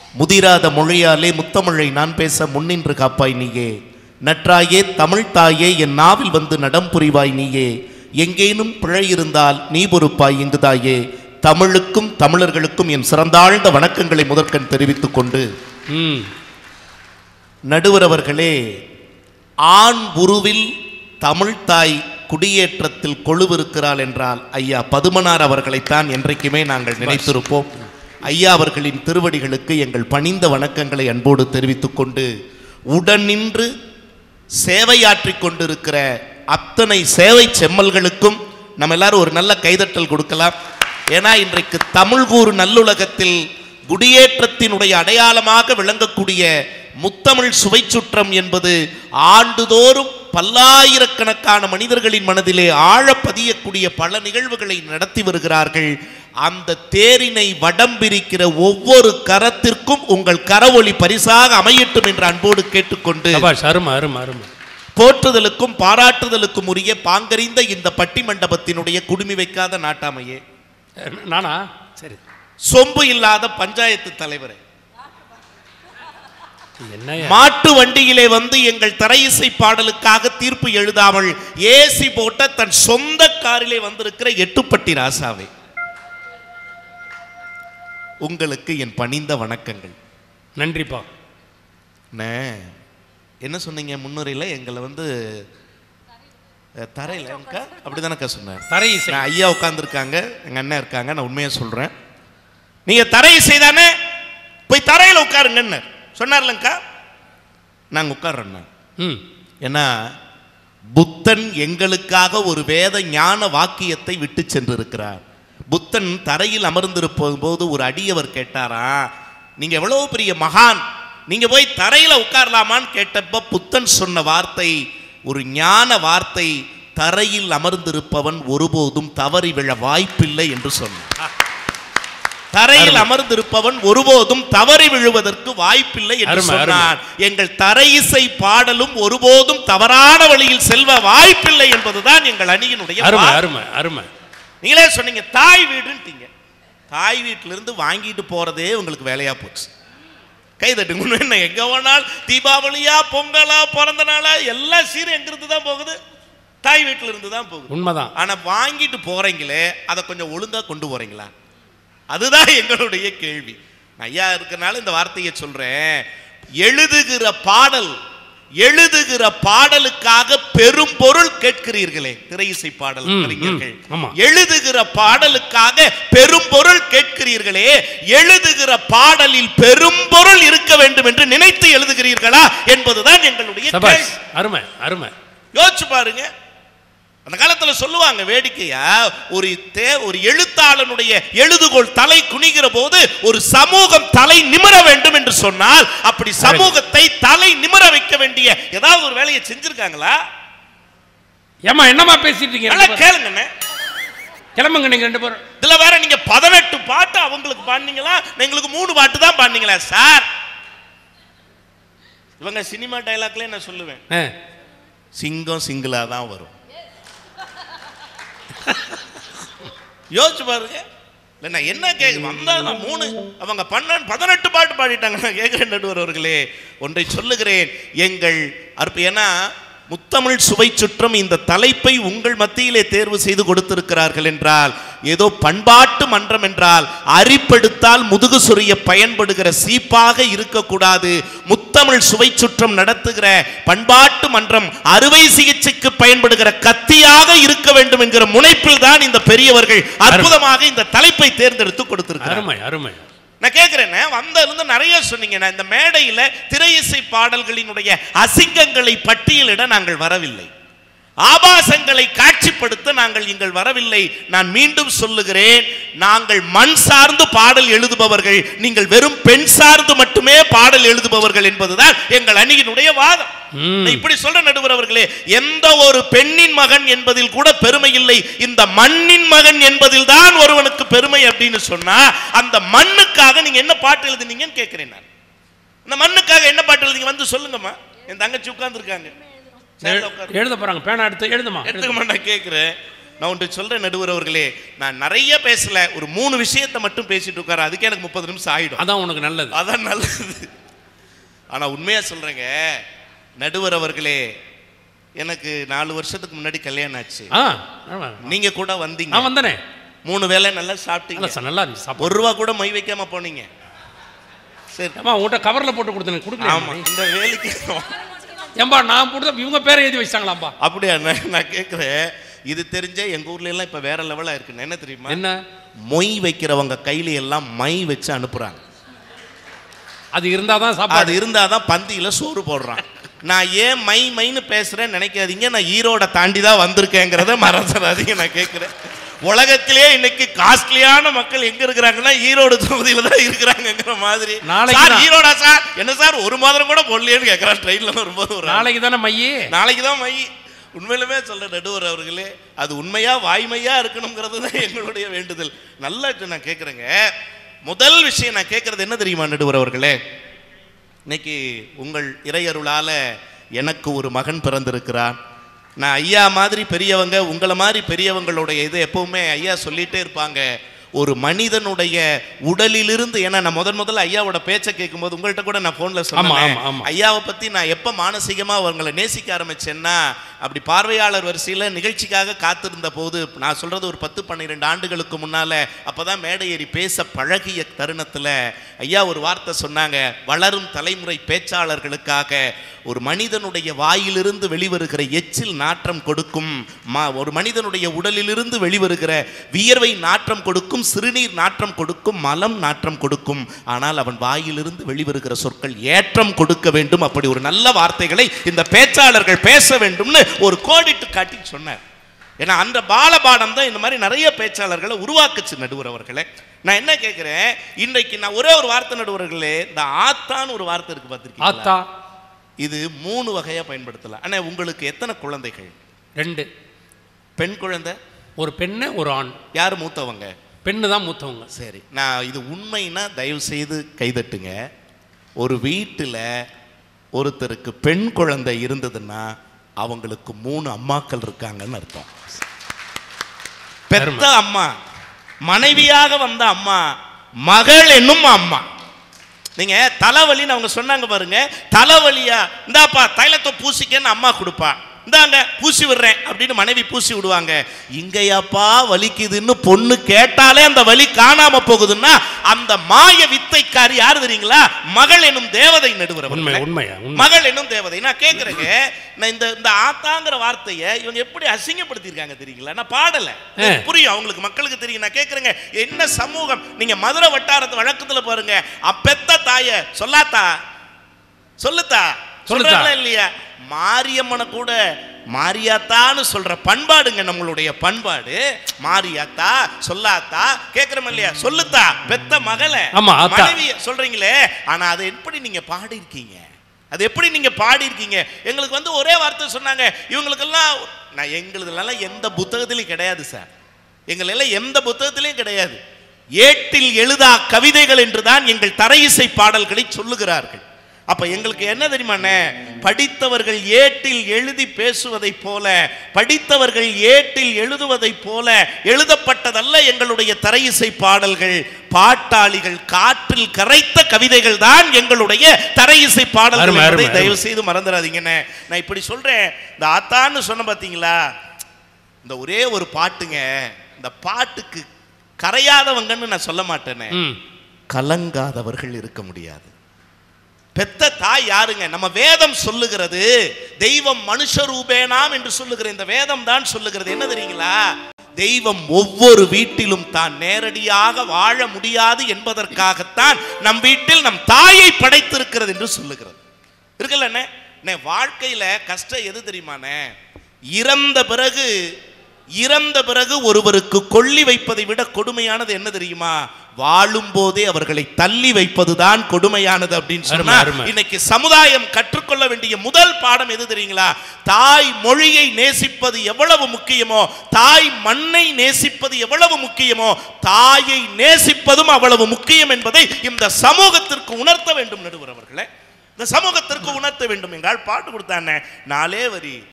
முதிராத மொழியாலே முத்தமிழை நான் பேச முன்னின்று காப்பாய் நீயே நற்றாயே தமிழ் தாயே என் நாவில் வந்து நடம் புரிவாய் நீயே எங்கேனும் பிழை இருந்தால் நீ பொறுப்பாய் இங்குதாயே தமிழுக்கும் தமிழர்களுக்கும் என் சிறந்தாழ்ந்த வணக்கங்களை முதற்கண் தெரிவித்துக் கொண்டு ம் நடுவர் அவர்களே ஆண் உருவில் தமிழ்த்தாய் குடியேற்றத்தில் கொழுவிருக்கிறாள் என்றால் ஐயா பதுமனார் அவர்களைத்தான் என்றைக்குமே நாங்கள் நினைத்திருப்போம் ஐயா அவர்களின் திருவடிகளுக்கு எங்கள் பணிந்த வணக்கங்களை அன்போடு தெரிவித்துக் கொண்டு உடன் நின்று சேவையாற்றிக் கொண்டிருக்கிற அத்தனை சேவை செம்மல்களுக்கும் நம்ம எல்லாரும் ஒரு நல்ல கைதட்டல் கொடுக்கலாம் ஏன்னா இன்றைக்கு தமிழ்கூறு நல்லுலகத்தில் குடியேற்றத்தினுடைய அடையாளமாக விளங்கக்கூடிய முத்தமிழ் சுவைச்சுற்றம் என்பது ஆண்டுதோறும் பல்லாயிரக்கணக்கான மனிதர்களின் மனதிலே ஆழ பதியக்கூடிய பல நிகழ்வுகளை நடத்தி வருகிறார்கள் அந்த தேரினை வடம் பிரிக்கிற ஒவ்வொரு கரத்திற்கும் உங்கள் கரவொளி பரிசாக அமையட்டும் என்று அன்போடு கேட்டுக்கொண்டு சபாஷ் அருமை அருமை அருமை போற்றுதலுக்கும் பாராட்டுதலுக்கும் உரிய பாங்கறிந்த இந்த பட்டி மண்டபத்தினுடைய குடுமி வைக்காத நாட்டாமையே அஹ், நானா சரி சொம்பு இல்லாத பஞ்சாயத்து தலைவரே என்ன மாட்டு வண்டியிலே வந்து எங்கள் தரையிசை பாடலுக்காக தீர்ப்பு எழுதாமல் ஏசி போட்ட தன் சொந்த காரிலே வந்திருக்கிற எட்டுப்பட்டி ராசாவே உங்களுக்கு என் பணிந்த வணக்கங்கள் நன்றிப்பா அண்ணே, என்ன சொன்னீங்க முன்னுரையில் எங்களை வந்து அஹ், தரையில அக்கா அப்படிதானக்கா சொன்னேன் தரை இசை நான் ஐயா உட்காந்துருக்காங்க எங்க அண்ணன் இருக்காங்க நான் உண்மையா சொல்றேன் நீங்க தரையை செய்தானே போய் தரையில உட்காருங்கன்னு சொன்னார்லங்கா நாங்க உட்கார்றோம் ம் ஏன்னா புத்தன் எங்களுக்காக ஒரு வேத ஞான வாக்கியத்தை விட்டு சென்றிருக்கிறார் புத்தன் தரையில் அமர்ந்திருப்போம் போது ஒரு அடியவர் கேட்டாரா நீங்க எவ்வளவு பெரிய மகான் நீங்க போய் தரையில உட்காரலாமான்னு கேட்டப்ப புத்தன் சொன்ன வார்த்தை ஒரு ஞான வார்த்தை தரையில் அமர்ந்திருப்பவன் ஒருபோதும் தவறி விழ வாய்ப்பில்லை என்று சொன்னார் தரையில் அமர்ந்திருப்பவன் ஒருபோதும் தவறி விழுவதற்கு வாய்ப்பில்லை என்று அருமை, அருமை. சொன்னான் எங்கள் தரையிசை பாடலும் ஒருபோதும் தவறான வழியில் செல்வ வாய்ப்பில்லை என்பதுதான் எங்கள் அணியினுடைய அருமை வாதம். அருமை அருமை நீங்களே சொன்னீங்க தாய் வீடுன்ட்டீங்க தாய் வீட்டில இருந்து வாங்கிட்டு போறதே உங்களுக்கு வேலையா போச்சு கை தட்டுங்க இன்னும் என்ன எங்க வேணாலும் தீபாவளியா பொங்கலா பிறந்த நாளா எல்லா சீரும் எங்க இருந்து தான் போகுது தாய் வீட்டில இருந்து தான் போகுது உண்மைதான் ஆனா வாங்கிட்டு போறீங்களே அதை கொஞ்சம் ஒழுங்கா கொண்டு போறீங்களா அதுதான் எங்களுடைய கேள்வி நான் ஐயா இருக்கனால இந்த வார்த்தையை சொல்றேன் எழுதுகிற பாடல் எழுதுகிற பாடலுக்காக பெரும் பொருள் கேட்கிறீர்களே திரையிசை பாடல் ம், கலைஞர்கள் ம், ஆமா. எழுதுகிற பாடலுக்காக பெரும் பொருள் கேட்கிறீர்களே எழுதுகிற பாடலில் பெரும் பொருள் இருக்க வேண்டும் என்று நினைத்து எழுதுகிறீர்களா என்பதுதான் எங்களுடைய சபாஷ் கேள்வி அருமை அருமை யோசிச்சு பாருங்க அந்த காலத்துல சொல்லுவாங்க வேடிக்கையா ஒரு தே ஒரு எழுத்தாளனுடைய எழுதுகோள் தலை குனிகிற போது ஒரு சமூகம் தலை நிமிர வேண்டும் என்று சொன்னால் அப்படி சமூகத்தை தலை நிமிர வைக்க வேண்டிய ஏதாவது ஒரு வேலையை செஞ்சிருக்காங்களா ஏமா என்னம்மா பேசிட்டு இருக்கீங்க நல்லா ரெண்டு பேரும்? கேளுங்கண்ணே கிளம்புங்க நீங்க ரெண்டு பேரும் இதுல வேற நீங்க பதினெட்டு பாட்டு அவங்களுக்கு பாடினீங்களா எங்களுக்கு மூணு பாட்டு தான் பாடினீங்களா சார் இவங்க சினிமா டைலாக்ல நான் சொல்லுவேன் ஆ, சிங்கம் சிங்கிளா தான் வரும் யோசிச்சு பாருங்க இல்ல நான் என்ன கேட்க வந்தா நான் மூணு அவங்க பண்ண பதினெட்டு பாட்டு பாடிட்டாங்க நான் கேட்கிறேன் நடுவர் அவர்களே ஒன்றை சொல்லுகிறேன் எங்கள் அற்ப ஏன்னா முத்தமிழ் சுவை சுற்றம் இந்த தலைப்பை உங்கள் மத்தியிலே தேர்வு செய்து கொடுத்திருக்கிறார்கள் என்றால் ஏதோ பண்பாட்டு மன்றம் என்றால் அரிப்படுத்தால் முதுகு சொரிய பயன்படுகிற சீப்பாக இருக்கக்கூடாது முத்தமிழ் சுவை சுற்றம் நடத்துகிற பண்பாட்டு மன்றம் அறுவை சிகிச்சைக்கு பயன்படுகிற கத்தியாக இருக்க வேண்டும் என்கிற முனைப்பில் தான் இந்த பெரியவர்கள் அற்புதமாக இந்த தலைப்பை தேர்ந்தெடுத்து கொடுத்திருக்கிறார் அருமை அருமை நான் கேட்கிறேன் வந்த இருந்து நிறைய சொன்னீங்க நான் இந்த மேடையில திரையிசை பாடல்களினுடைய அசிங்கங்களை பட்டியலிட நாங்கள் வரவில்லை ஆபாசங்களை காட்சிப்படுத்த நாங்கள் இங்கள் வரவில்லை நான் மீண்டும் சொல்லுகிறேன் நாங்கள் மண் சார்ந்து பாடல் எழுதுபவர்கள் நீங்கள் வெறும் பெண் சார்ந்து மட்டுமே பாடல் எழுதுபவர்கள் என்பதுதான் எங்கள் அணியினுடைய வாதம் ம். நான் இப்படி சொல்ற நடுவர் அவர்களே எந்த ஒரு பெண்ணின் மகன் என்பதில் கூட பெருமை இல்லை இந்த மண்ணின் மகன் என்பதில் தான் ஒருவனுக்கு பெருமை அப்படின்னு சொன்னா அந்த மண்ணுக்காக நீங்க என்ன பாட்டு எழுதுனீங்கன்னு கேட்கிறேன் நான் இந்த மண்ணுக்காக என்ன பாட்டு எழுதிங்க வந்து சொல்லுங்கம்மா என் தங்கச்சி உட்கார்ந்துருக்காங்க சேர்ல உட்காரு. எழுத போறாங்க பேனா எடுத்து எழுதுமா எடுத்துக்க மாட்டேன் கேட்கிறேன் நான் ஒன்று சொல்றேன் நடுவர் அவர்களே நான் நிறைய பேசல ஒரு மூணு விஷயத்தை மட்டும் பேசிட்டு உட்கார அதுக்கே எனக்கு முப்பது நிமிஷம் ஆயிடும் அதான் உனக்கு நல்லது அதான் நல்லது ஆனா உண்மையா சொல்றேங்க நடுவர் அவர்களே எனக்கு நாலு வருஷத்துக்கு முன்னாடி கல்யாணம் ஆச்சு ஆ ஆமா. நீங்க கூட வந்தீங்க நான் வந்தனே மூணு வேளை நல்லா நல்லா சாப்பிட்டீங்க சார் நல்லா இருந்துச்சு சாப்பாடு ஒரு ரூபா கூட மை வைக்காம போனீங்க சரி ஏம்மா உன்கிட்ட கவர்ல போட்டு கொடுத்தேன் ஆமா கொடுக்கலாமா இந்த வேலைக்கு ஏம்பா நான் போட்டு இவங்க பேரை எழுதி வச்சிட்டாங்களாம்பா அப்படியா நான் நான் கேட்குறேன் இது தெரிஞ்ச எங்க ஊர்ல எல்லாம் இப்ப வேற லெவலா இருக்கு என்ன தெரியுமா என்ன மொய் வைக்கிறவங்க கையில எல்லாம் மை வச்சு அனுப்புறாங்க அது இருந்தாதான் அது சாப்பாடு இருந்தாதான் பந்தியில சோறு போடுறான் நான் ஏன் மை மைன்னு பேசுறேன்னு நினைக்காதீங்க நான் ஈரோட தாண்டி தான் வந்திருக்கேங்கிறத மறந்துடாதீங்க நான் கேட்கிறேன் உலகத்திலே இன்னைக்கு காஸ்ட்லியான மக்கள் எங்க இருக்கிறாங்கன்னா ஈரோடு தொகுதியில தான் இருக்கிறாங்கங்கிற மாதிரி நாளைக்கு சார் தான். ஈரோடா சார் என்ன சார் ஒரு மாதம் கூட போடலையேன்னு கேட்கறான் ட்ரெயின்ல வரும்போது ஒரு ஆள். நாளைக்கு தானே மையே நாளைக்கு தான் மை உண்மையிலுமே சொல்ல நடுவர் அவர்களே அது உண்மையா வாய்மையா இருக்கணுங்கிறது தான் எங்களுடைய வேண்டுதல் நல்லா இருக்கு நான் கேட்குறேங்க முதல் விஷயம் நான் கேட்கறது என்ன தெரியுமா நடுவர் அவர்களே இன்னைக்கு உங்கள் இறையருளால எனக்கு ஒரு மகன் பிறந்திருக்கிறான் நான் ஐயா மாதிரி பெரியவங்க உங்களை மாதிரி பெரியவங்களுடைய இது எப்பவுமே ஐயா சொல்லிட்டே இருப்பாங்க ஒரு மனிதனுடைய உடலிலிருந்து ஏன்னா நான் முதன் முதல்ல ஐயாவோட பேச்சை கேட்கும்போது உங்கள்கிட்ட கூட நான் ஃபோனில் ஆமா, சொன்னேன் ஆமா, ஆமா. ஐயாவை பற்றி நான் எப்போ மானசீகமாக அவங்களை நேசிக்க ஆரம்பிச்சேன்னா அப்படி பார்வையாளர் வரிசையில் நிகழ்ச்சிக்காக காத்திருந்த போது நான் சொல்கிறது ஒரு பத்து பன்னிரெண்டு ஆண்டுகளுக்கு முன்னால் அப்போ தான் மேடை ஏறி பேச பழகிய தருணத்தில் ஐயா ஒரு வார்த்தை சொன்னாங்க வளரும் தலைமுறை பேச்சாளர்களுக்காக ஒரு மனிதனுடைய வாயிலிருந்து வெளிவருகிற எச்சில் நாற்றம் கொடுக்கும் மா ஒரு மனிதனுடைய உடலிலிருந்து வெளிவருகிற வியர்வை நாற்றம் கொடுக்கும் சிறுநீர் நாற்றம் கொடுக்கும் மலம் நாற்றம் கொடுக்கும் ஆனால் அவன் வாயிலிருந்து வெளிவருகிற சொற்கள் ஏற்றம் கொடுக்க வேண்டும் அப்படி ஒரு நல்ல வார்த்தைகளை இந்த பேச்சாளர்கள் பேச வேண்டும்னு ஒரு கோடிட்டு காட்டி சொன்னார் ஏன்னா அந்த பாலபாடம் தான் இந்த மாதிரி நிறைய பேச்சாளர்களை உருவாக்குச்சு நடுவர் அவர்களே நான் என்ன கேட்கிறேன் இன்றைக்கு நான் ஒரே ஒரு வார்த்தை நடுவர்களே இந்த ஆத்தான்னு ஒரு வார்த்தை இருக்கு பார்த்துருக்கீங்களா ஆத்தா இது மூணு வகையா பயன்படுத்தலாம் அண்ணா உங்களுக்கு எத்தனை குழந்தைகள் ரெண்டு பெண் குழந்தை ஒரு பெண்ணு ஒரு ஆண் யார் மூத்தவங்க பெண்ணு தான் மூத்தவங்க சரி நான் இது உண்மைன்னா தயவு செய்து கைதட்டுங்க ஒரு வீட்டில் ஒருத்தருக்கு பெண் குழந்தை இருந்ததுன்னா அவங்களுக்கு மூணு அம்மாக்கள் இருக்காங்கன்னு அர்த்தம் பெத்த அம்மா மனைவியாக வந்த அம்மா மகள் என்னும் அம்மா நீங்க தலைவலின்னு அவங்க சொன்னாங்க பாருங்க தலைவலியா இந்தாப்பா தைலத்தை பூசிக்கன்னு அம்மா கொடுப்பா இந்தாங்க பூசி விடுறேன் அப்படின்னு மனைவி பூசி விடுவாங்க இங்கேயாப்பா வலிக்குதுன்னு பொண்ணு கேட்டாலே அந்த வலி காணாம போகுதுன்னா அந்த மாய வித்தைக்காரி யாரு தெரியுங்களா மகள் எனும் தேவதை நடுவர் உண்மை உண்மையா உண்மை மகள் என்னும் தேவதை நான் கேட்குறேங்க நான் இந்த இந்த ஆத்தாங்கிற வார்த்தையை இவங்க எப்படி அசிங்கப்படுத்தியிருக்காங்க தெரியுங்களா நான் பாடல ஆ. புரியும் அவங்களுக்கு மக்களுக்கு தெரியும் நான் கேட்குறேங்க என்ன சமூகம் நீங்க மதுரை வட்டாரத்து வழக்கத்துல பாருங்க அப்பெத்த தாய சொல்லாத்தா சொல்லுத்தா சொல்லுத்தா. சொல்றாங்களா இல்லையா மாரியம்மனை கூட மாரியாத்தான்னு சொல்ற பண்பாடுங்க நம்மளுடைய பண்பாடு மாரியாத்தா சொல்லாத்தா கேக்குறோம் இல்லையா சொல்லுத்தா பெத்த மகளை ஆமா, ஆத்தா. மனைவிய சொல்றீங்களே ஆனா அதை எப்படி நீங்க பாடி இருக்கீங்க அது எப்படி நீங்க பாடி இருக்கீங்க எங்களுக்கு வந்து ஒரே வார்த்தை சொன்னாங்க இவங்களுக்கெல்லாம் நான் எங்களுதெல்லாம் எந்த புத்தகத்திலையும் கிடையாது சார் எங்களெல்லாம் எந்த புத்தகத்திலையும் கிடையாது ஏட்டில் எழுதா கவிதைகள் என்றுதான் எங்கள் தரையிசை பாடல்களை சொல்லுகிறார்கள் அப்ப எங்களுக்கு என்ன தெரியுமாண்ணே படித்தவர்கள் ஏட்டில் எழுதி பேசுவதைப் போல படித்தவர்கள் ஏட்டில் எழுதுவதைப் போல எழுதப்பட்டதல்ல எங்களுடைய தரையிசை பாடல்கள் பாட்டாளிகள் காற்றில் கரைத்த கவிதைகள் தான் எங்களுடைய தரையிசை பாடல்கள் அருமை, என்பதை அருமை, தயவு செய்து மறந்துடாதீங்கண்ணே நான் இப்படி சொல்றேன் இந்த ஆத்தான்னு சொன்ன பாத்தீங்களா இந்த ஒரே ஒரு பாட்டுங்க இந்த பாட்டுக்கு கரையாதவங்கன்னு நான் சொல்ல மாட்டேனே ம் கலங்காதவர்கள் இருக்க முடியாது பெத்த தாய் யாருங்க நம்ம வேதம் சொல்லுகிறது தெய்வம் மனுஷ ரூபேனாம் என்று சொல்லுகிற இந்த வேதம் தான் சொல்லுகிறது என்ன தெரியுங்களா தெய்வம் ஒவ்வொரு வீட்டிலும் தான் நேரடியாக வாழ முடியாது என்பதற்காகத்தான் நம் வீட்டில் நம் தாயை படைத்திருக்கிறது என்று சொல்லுகிறது இருக்குல்லண்ணே அண்ணே, வாழ்க்கையில கஷ்டம் எது தெரியுமாண்ணே இறந்த பிறகு இறந்த பிறகு ஒருவருக்கு கொள்ளி வைப்பதை விட கொடுமையானது என்ன தெரியுமா வாழும் போதே அவர்களை தள்ளி வைப்பதுதான் கொடுமையானது அப்படின்னு சொன்னா அருமை, அருமை. இன்னைக்கு சமுதாயம் கற்றுக்கொள்ள வேண்டிய முதல் பாடம் எது தெரியுங்களா தாய் மொழியை நேசிப்பது எவ்வளவு முக்கியமோ தாய் மண்ணை நேசிப்பது எவ்வளவு முக்கியமோ தாயை நேசிப்பதும் அவ்வளவு முக்கியம் என்பதை இந்த சமூகத்திற்கு உணர்த்த வேண்டும் நடுவர் அவர்களே இந்த சமூகத்திற்கு உணர்த்த வேண்டும் எங்கால் பாட்டு கொடுத்தானே நாலே வரி